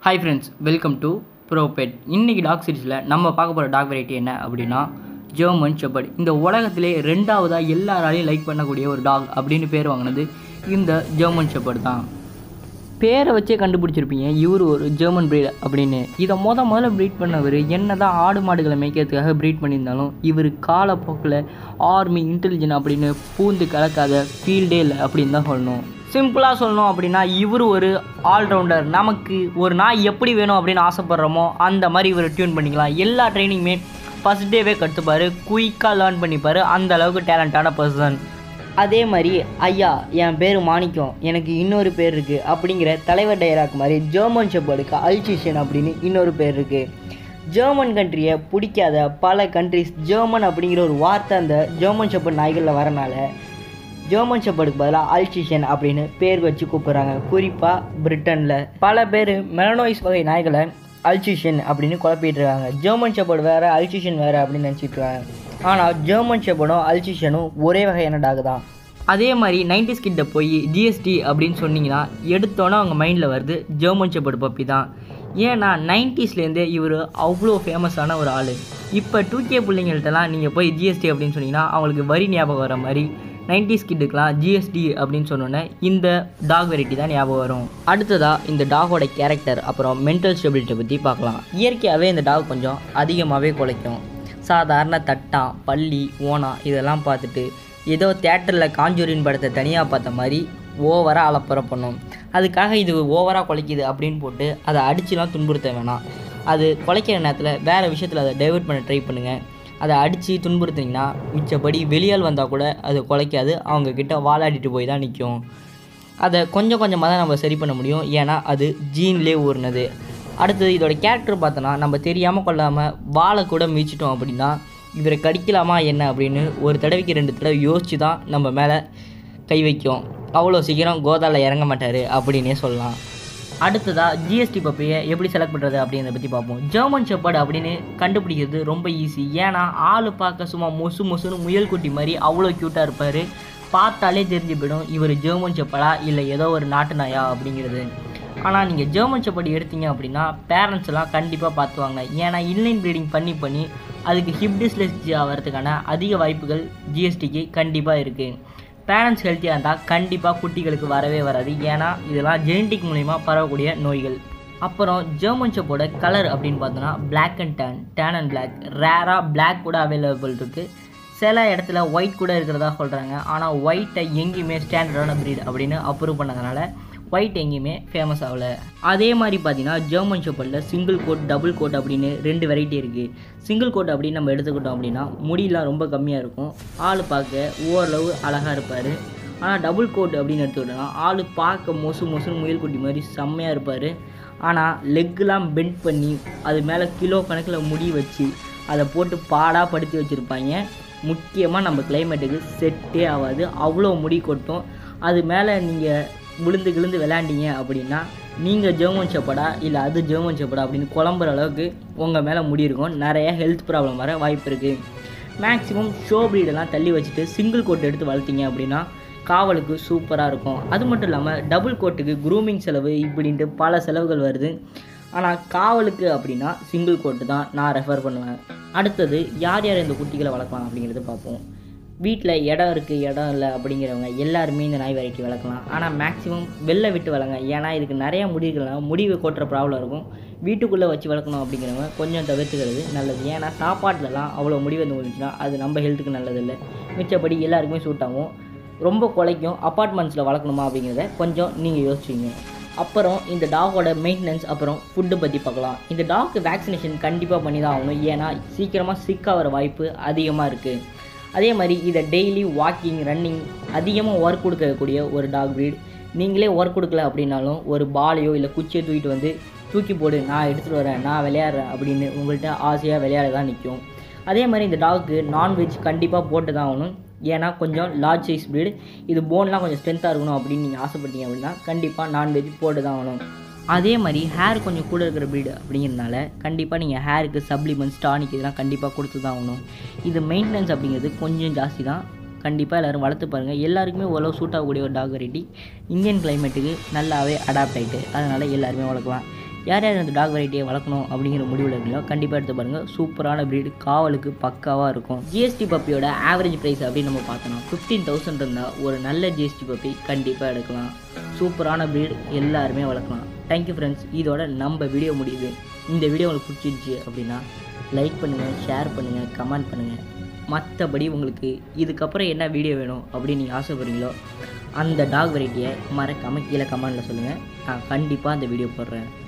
hi friends welcome to Propet இன்னைக்கு dog சீரிஸில் நம்ம பார்க்க போகிற டாக் வெரைட்டி என்ன அப்படின்னா ஜெர்மன் ஷெப்பர்ட் இந்த உலகத்திலே ரெண்டாவதாக எல்லாராலையும் லைக் பண்ணக்கூடிய ஒரு டாக் அப்படின்னு பேர் வாங்கினது இந்த ஜெர்மன் ஷெப்பர்ட் தான் பேரை வச்சே கண்டுபிடிச்சிருப்பீங்க இவர் ஒரு ஜெர்மன் breed அப்படின்னு இதை முத முதல்ல ப்ரீட் பண்ணவர் என்ன தான் ஆடு மாடுகளை மேய்க்கிறதுக்காக ப்ரீட் பண்ணியிருந்தாலும் இவர் காலப்போக்கில் ஆர்மி இன்டெலிஜென்ட் அப்படின்னு பூந்து கலக்காத ஃபீல்டே இல்லை அப்படின்னு தான் சொல்லணும் சிம்பிளாக சொல்லணும் அப்படின்னா இவர் ஒரு ஆல்ரவுண்டர் நமக்கு ஒரு நாய் எப்படி வேணும் அப்படின்னு ஆசைப்படுறோமோ அந்த மாதிரி இவர் டியூன் பண்ணிக்கலாம் எல்லா ட்ரைனிங்குமே ஃபஸ்ட் டேவே கற்றுப்பார் குயிக்காக லேர்ன் பண்ணிப்பார் அந்த அளவுக்கு டேலண்டான பர்சன் அதே மாதிரி ஐயா என் பேர் மாணிக்கம் எனக்கு இன்னொரு பேர் இருக்குது அப்படிங்கிற தலைவர் டைராக் மாதிரி ஜெர்மன் ஷெப்பர்டுக்கு அல்சிஷன் அப்படின்னு இன்னொரு பேர் இருக்குது ஜெர்மன் கண்ட்ரியை பிடிக்காத பல கண்ட்ரிஸ் ஜெர்மன் அப்படிங்கிற ஒரு வார்த்தை அந்த ஜெர்மன் ஷெப்பர்ட் நாய்களில் வரனால ஜெர்மன் ஷெப்பர்டுக்கு பதிலாக அல்சிஷன் அப்படின்னு பேர் வச்சு கூப்பிட்றாங்க குறிப்பாக பிரிட்டனில் பல பேர் மெலனோய்ஸ் வகை நாய்களை அல்சிஷன் அப்படின்னு குழப்பிட்டு இருக்காங்க ஜெர்மன் ஷெப்பர்டு வேறு அல்சிஷன் வேறு அப்படின்னு நினச்சிட்டு இருக்காங்க ஆனால் ஜெர்மன் ஷெப்பர்டும் அல்சிஷனும் ஒரே வகையான டாக் தான் அதே மாதிரி நைன்டிஸ் கிட்ட போய் ஜிஎஸ்டி அப்படின்னு சொன்னீங்கன்னா எடுத்தோன்னே அவங்க மைண்டில் வருது ஜெர்மன் ஷெப்பர்டு பப்பி தான் ஏன்னா நைன்டிஸ்லேருந்தே இவர் அவ்வளோ ஃபேமஸான ஒரு ஆள் இப்போ டூ கே பிள்ளைங்கள்ட்டலாம் நீங்கள் போய் ஜிஎஸ்டி அப்படின்னு சொன்னீங்கன்னா அவங்களுக்கு வரி ஞாபகம் வர மாதிரி நைன்டிஸ் கிட்டுக்கெலாம் ஜிஎஸ்டி அப்படின்னு சொன்னோன்னே இந்த டாக் வெரைட்டி தான் ஞாபகம் வரும் அடுத்ததாக இந்த டாகோட கேரக்டர் அப்புறம் மென்டல் ஸ்டெபிலிட்டி பற்றி பார்க்கலாம் இயற்கையாகவே இந்த டாக் கொஞ்சம் அதிகமாகவே குலைக்கும் சாதாரண தட்டான் பள்ளி ஓனா இதெல்லாம் பார்த்துட்டு ஏதோ தேட்டரில் காஞ்சூரின் படத்தை தனியாக பார்த்த மாதிரி ஓவராக அலப்பற பண்ணும் அதுக்காக இது ஓவராக குலைக்குது அப்படின்னு போட்டு அதை அடிச்சுலாம் துன்புறுத்த வேணாம் அது குலைக்கிற நேரத்தில் வேறு விஷயத்தில் அதை டைவர்ட் பண்ண ட்ரை பண்ணுங்கள் அதை அடித்து துன்புறுத்துனீங்கன்னா மிச்சப்படி வெளியால் வந்தால் கூட அது குலைக்காது அவங்கக்கிட்ட வாலாடிட்டு போய் தான் நிற்கும் அதை கொஞ்சம் கொஞ்சமாக தான் நம்ம சரி பண்ண முடியும் ஏன்னா அது ஜீன்லேயே ஊறினது அடுத்தது இதோட கேரக்டர் பார்த்தோன்னா நம்ம தெரியாமல் கொள்ளாமல் வாழை கூட மீச்சிட்டோம் அப்படின்னா இவரை கடிக்கலாமா என்ன அப்படின்னு ஒரு தடவைக்கு ரெண்டு தடவை யோசித்து தான் நம்ம மேலே கை வைக்கும் அவ்வளோ சீக்கிரம் கோதாவில் இறங்க மாட்டார் அப்படின்னே சொல்லலாம் அடுத்ததாக ஜிஎஸ்டி பப்பியை எப்படி செலக்ட் பண்ணுறது அப்படிங்கிறத பற்றி பார்ப்போம் ஜெர்மன் ஷெப்பர்ட் அப்படின்னு கண்டுபிடிக்கிறது ரொம்ப ஈஸி ஏன்னா ஆள் பார்க்க சும்மா மொசு மொசுன்னு முயல் குட்டி மாதிரி அவ்வளோ க்யூட்டாக இருப்பார் பார்த்தாலே தெரிஞ்சு போயிடும் இவர் ஜெர்மன் ஷெப்பர்டா இல்லை ஏதோ ஒரு நாட்டு நாயா அப்படிங்கிறது ஆனால் நீங்கள் ஜெர்மன் ஷெப்பர்ட் எடுத்தீங்க அப்படின்னா பேரண்ட்ஸ் எல்லாம் கண்டிப்பாக பார்த்துவாங்க ஏன்னா இன்லைன் ப்ரீடிங் பண்ணி பண்ணி அதுக்கு ஹிப் டிஸ்லெக்ஸி ஆகிறதுக்கான அதிக வாய்ப்புகள் ஜிஎஸ்டிக்கு கண்டிப்பாக இருக்குது பேரண்ட்ஸ் ஹெல்த்தியாக இருந்தால் கண்டிப்பாக குட்டிகளுக்கு வரவே வராது ஏன்னா இதெல்லாம் ஜெனட்டிக் மூலிமா பரவக்கூடிய நோய்கள் அப்புறம் ஜெர்மன் ஷெப்போட கலர் அப்படின்னு பார்த்தோன்னா Black and tan tan and Black ரேராக Black கூட அவைலபிள் இருக்குது சில இடத்துல ஒயிட் கூட இருக்கிறதா சொல்கிறாங்க ஆனால் ஒயிட்டை எங்கேயுமே ஸ்டாண்டர்டான breed அப்படின்னு அப்ரூவ் பண்ணதுனால ஒயிட் எங்கேயுமே ஃபேமஸ் ஆகல அதே மாதிரி பார்த்தீங்கன்னா ஜெர்மன் ஷெப்பர்டில் சிங்கிள் கோட் டபுள் கோட் அப்படின்னு ரெண்டு வெரைட்டி இருக்குது சிங்கிள் கோட் அப்படின்னு நம்ம எடுத்துக்கிட்டோம் அப்படின்னா முடியெலாம் ரொம்ப கம்மியாக இருக்கும் ஆள் பார்க்க ஓரளவு அழகாக இருப்பார் ஆனால் டபுள் கோட் அப்படின்னு எடுத்துக்கிட்டோம்னா ஆள் பார்க்க மொசு மொசுன்னு முயல் குட்டி மாதிரி செம்மையாக இருப்பார் ஆனால் லெக்கெலாம் பெண்ட் பண்ணி அது மேலே கிலோ கணக்கில் முடி வச்சு அதை போட்டு பாடாக படுத்தி வச்சுருப்பாங்க முக்கியமாக நம்ம கிளைமேட்டுக்கு செட்டே ஆகாது அவ்வளோ முடி கொட்டும் அது மேலே நீங்கள் விழுந்து கிழுந்து விளையாண்டீங்க அப்படின்னா நீங்கள் ஜெர்மன் ஷெப்படா இல்லை அது ஜெர்மன் ஷெப்படா அப்படின்னு குழம்புற அளவுக்கு உங்கள் மேலே முடி இருக்கும் நிறைய ஹெல்த் ப்ராப்ளம் வர வாய்ப்பு இருக்குது மேக்ஸிமம் ஷோ ப்ரீடெல்லாம் தள்ளி வச்சுட்டு சிங்கிள் கோட் எடுத்து வளர்த்தீங்க அப்படின்னா காவலுக்கு சூப்பராக இருக்கும் அது மட்டும் இல்லாமல் டபுள் கோட்டுக்கு க்ரூமிங் செலவு இப்படின்ட்டு பல செலவுகள் வருது ஆனால் காவலுக்கு அப்படின்னா சிங்கிள் கோட்டு தான் நான் ரெஃபர் பண்ணுவேன் அடுத்தது யார் யார் இந்த குட்டிகளை வளர்க்கலாம் அப்படிங்கிறத பார்ப்போம் வீட்டில் இடம் இருக்குது இடம் இல்லை அப்படிங்கிறவங்க எல்லாருமே இந்த நாய் வெரைட்டி வளர்க்கலாம் ஆனால் மேக்ஸிமம் வெளில விட்டு வளங்க ஏன்னா இதுக்கு நிறையா முடி இருக்கலாம் முடிவு கொட்டுற ப்ராப்ளம் இருக்கும் வீட்டுக்குள்ளே வச்சு வளர்க்கணும் அப்படிங்கிறவங்க கொஞ்சம் தவிர்த்துக்கிறது நல்லது ஏன்னா சாப்பாட்டிலலாம் அவ்வளோ முடி வந்து விழுந்துச்சுன்னா அது நம்ம ஹெல்த்துக்கு நல்லது இல்லை மிச்சப்படி எல்லாருக்குமே சூட் ஆகும் ரொம்ப குலைக்கும் அப்பார்ட்மெண்ட்ஸில் வளர்க்கணுமா அப்படிங்கிறத கொஞ்சம் நீங்கள் யோசிச்சிங்க அப்புறம் இந்த டாகோட மெயின்டெனன்ஸ் அப்புறம் ஃபுட்டு பற்றி பார்க்கலாம் இந்த டாக்கு வேக்சினேஷன் கண்டிப்பாக பண்ணி தான் ஆகணும் ஏன்னா சீக்கிரமாக சிக் ஆகிற வாய்ப்பு அதிகமாக இருக்குது அதே மாதிரி இதை டெய்லி வாக்கிங் ரன்னிங் அதிகமாக ஒர்க் கொடுக்கக்கூடிய ஒரு டாக் breed நீங்களே ஒர்க் கொடுக்கல அப்படின்னாலும் ஒரு பாலையோ இல்லை குச்சியோ தூக்கிட்டு வந்து தூக்கி போடு நான் எடுத்துகிட்டு வரேன் நான் விளையாடுறேன் அப்படின்னு உங்கள்கிட்ட ஆசையாக விளையாட தான் நிற்கும் அதே மாதிரி இந்த டாக்கு நான்வெஜ் கண்டிப்பாக போட்டு தான் ஆகணும் ஏன்னா கொஞ்சம் லார்ஜ் சைஸ் breed இது போன்லாம் கொஞ்சம் ஸ்ட்ரென்த்தாக இருக்கணும் அப்படின்னு நீங்கள் ஆசைப்பட்டீங்க அப்படின்னா கண்டிப்பாக நான்வெஜ் போட்டு தான் ஆகணும் அதே மாதிரி ஹேர் கொஞ்சம் கூட இருக்கிற breed அப்படிங்கிறதுனால கண்டிப்பாக நீங்கள் ஹேருக்கு சப்ளிமெண்ட்ஸ் டானிக் இதெல்லாம் கண்டிப்பாக கொடுத்து தான் ஆகணும் இது மெயின்டெனன்ஸ் அப்படிங்கிறது கொஞ்சம் ஜாஸ்தி தான் கண்டிப்பாக எல்லோரும் வளர்த்து பாருங்கள் எல்லாருக்குமே ஓரளவு சூட் ஆகக்கூடிய ஒரு டாக் வெரைட்டி இந்தியன் கிளைமேட்டுக்கு நல்லாவே அடாப்ட் ஆகிட்டு அதனால் எல்லாருமே வளர்க்கலாம் யார் யார் அந்த டாக் வெரைட்டியை வளர்க்கணும் அப்படிங்கிற முடிவில் இருக்கீங்களோ கண்டிப்பாக எடுத்து பாருங்கள் சூப்பரான ப்ரீடு காவலுக்கு பக்காவாக இருக்கும் ஜிஎஸ்டி பப்பியோட ஆவரேஜ் ப்ரைஸ் அப்படின்னு நம்ம பார்த்தோம்னா ஃபிஃப்டீன் தௌசண்ட் இருந்தால் ஒரு நல்ல ஜிஎஸ்டி பப்பி கண்டிப்பாக எடுக்கலாம் சூப்பரான ப்ரீடு எல்லாருமே வளர்க்கலாம் தேங்க்யூ ஃப்ரெண்ட்ஸ் இதோட நம்ம வீடியோ முடியுது இந்த வீடியோ உங்களுக்கு பிடிச்சிருச்சு அப்படின்னா லைக் பண்ணுங்கள் ஷேர் பண்ணுங்கள் கமெண்ட் பண்ணுங்கள் மற்றபடி உங்களுக்கு இதுக்கப்புறம் என்ன வீடியோ வேணும் அப்படின்னு நீங்கள் ஆசைப்படுறீங்களோ அந்த டாக் வெரைட்டியை மறக்காமல் கீழே கமெண்டில் சொல்லுங்கள் நான் கண்டிப்பாக அந்த வீடியோ போடுறேன்